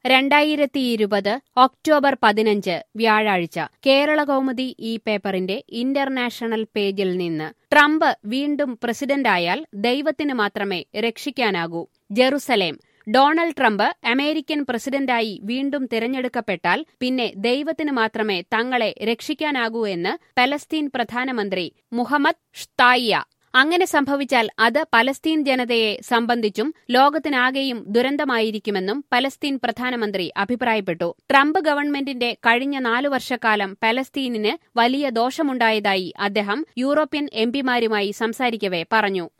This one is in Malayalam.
രണ്ടായിരത്തി ഇരുപത് ഒക്ടോബർ പതിനഞ്ച് വ്യാഴാഴ്ച കേരള കൗമുദി ഈ പേപ്പറിന്റെ ഇന്റർനാഷണൽ പേജിൽ നിന്ന് ട്രംപ് വീണ്ടും പ്രസിഡന്റായാൽ ദൈവത്തിന് മാത്രമേ രക്ഷിക്കാനാകൂ ജെറുസലേം ഡൊണാൾഡ് ട്രംപ് അമേരിക്കൻ പ്രസിഡന്റായി വീണ്ടും തിരഞ്ഞെടുക്കപ്പെട്ടാൽ പിന്നെ ദൈവത്തിന് മാത്രമേ തങ്ങളെ രക്ഷിക്കാനാകൂ എന്ന് പലസ്തീൻ പ്രധാനമന്ത്രി മുഹമ്മദ് ഷ്തായിയ അങ്ങനെ സംഭവിച്ചാൽ അത് പലസ്തീൻ ജനതയെ സംബന്ധിച്ചും ലോകത്തിനാകെയും ദുരന്തമായിരിക്കുമെന്നും പലസ്തീൻ പ്രധാനമന്ത്രി അഭിപ്രായപ്പെട്ടു ട്രംപ് ഗവൺമെന്റിന്റെ കഴിഞ്ഞ നാലു വർഷക്കാലം പലസ്തീനിന് വലിയ ദോഷമുണ്ടായതായി അദ്ദേഹം യൂറോപ്യൻ എംപിമാരുമായി സംസാരിക്കവെ പറഞ്ഞു